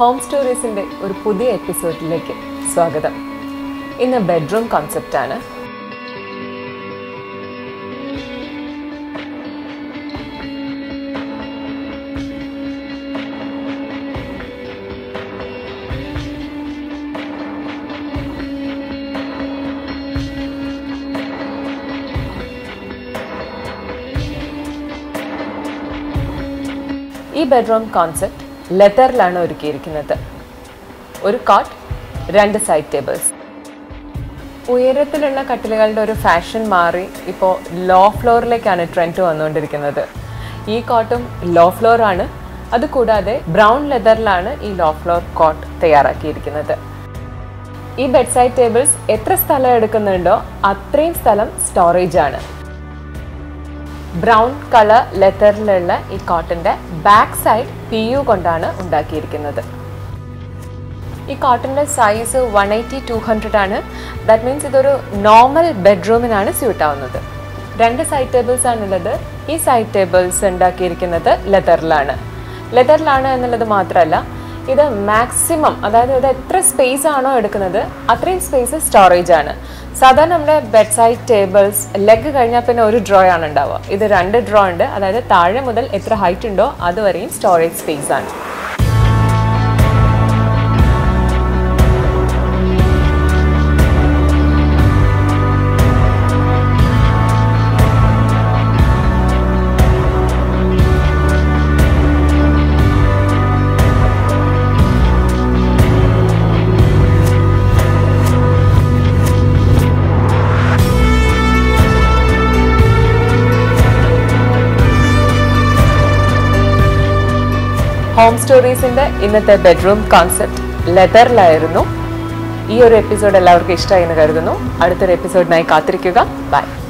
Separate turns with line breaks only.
home സ്റ്റോറീസിൻ്റെ ഒരു പുതിയ എപ്പിസോഡിലേക്ക് സ്വാഗതം ഇന്ന് ബെഡ്റൂം കോൺസെപ്റ്റാണ് ഈ ബെഡ്റൂം കോൺസെപ്റ്റ് ലെതറിലാണ് ഒരുക്കിയിരിക്കുന്നത് ഒരു കോട്ട് രണ്ട് സൈഡ് ടേബിൾസ് ഉയരത്തിലുള്ള കട്ടിലുകളുടെ ഒരു ഫാഷൻ മാറി ഇപ്പോൾ ലോ ഫ്ലോറിലേക്കാണ് ട്രെൻഡ് വന്നുകൊണ്ടിരിക്കുന്നത് ഈ കോട്ടും ലോ ഫ്ലോർ ആണ് അതുകൂടാതെ ബ്രൗൺ ലെതറിലാണ് ഈ ലോ ഫ്ലോർ കോട്ട് തയ്യാറാക്കിയിരിക്കുന്നത് ഈ ബെഡ് സൈഡ് ടേബിൾസ് എത്ര സ്ഥലം എടുക്കുന്നുണ്ടോ അത്രയും സ്ഥലം സ്റ്റോറേജ് ആണ് ബ്രൗൺ കളർ ലെതറിലുള്ള ഈ കോട്ടന്റെ ബാക്ക് സൈഡ് പി യു കൊണ്ടാണ് ഉണ്ടാക്കിയിരിക്കുന്നത് ഈ കോട്ടന്റെ size one eighty two hundred ആണ് ദാറ്റ് മീൻസ് ഇതൊരു നോർമൽ ബെഡ്റൂമിനാണ് സ്യൂട്ട് ആവുന്നത് രണ്ട് സൈഡ് ടേബിൾസ് ആണുള്ളത് ഈ സൈഡ് ടേബിൾസ് ഉണ്ടാക്കിയിരിക്കുന്നത് ലെതറിലാണ് ലെതറിലാണ് എന്നുള്ളത് മാത്രമല്ല ഇത് മാക്സിമം അതായത് ഇത് എത്ര സ്പേസ് ആണോ എടുക്കുന്നത് അത്രയും സ്പേസ് സ്റ്റോറേജ് ആണ് സാധാരണ നമ്മുടെ ബെഡ് സൈഡ് ടേബിൾസ് ലെഗ് കഴിഞ്ഞാൽ പിന്നെ ഒരു ഡ്രോ ആണ് ഉണ്ടാവുക ഇത് രണ്ട് ഡ്രോ ഉണ്ട് അതായത് താഴെ മുതൽ എത്ര ഹൈറ്റ് ഉണ്ടോ അതുവരെയും സ്റ്റോറേജ് സ്പേസ് ആണ് ഹോം സ്റ്റോറീസിന്റെ ഇന്നത്തെ ബെഡ്റൂം കോൺസെപ്റ്റ് ലെതറിലായിരുന്നു ഈ ഒരു എപ്പിസോഡ് എല്ലാവർക്കും ഇഷ്ടമായി എന്ന് കരുതുന്നു അടുത്തൊരു എപ്പിസോഡിനായി കാത്തിരിക്കുക ബൈ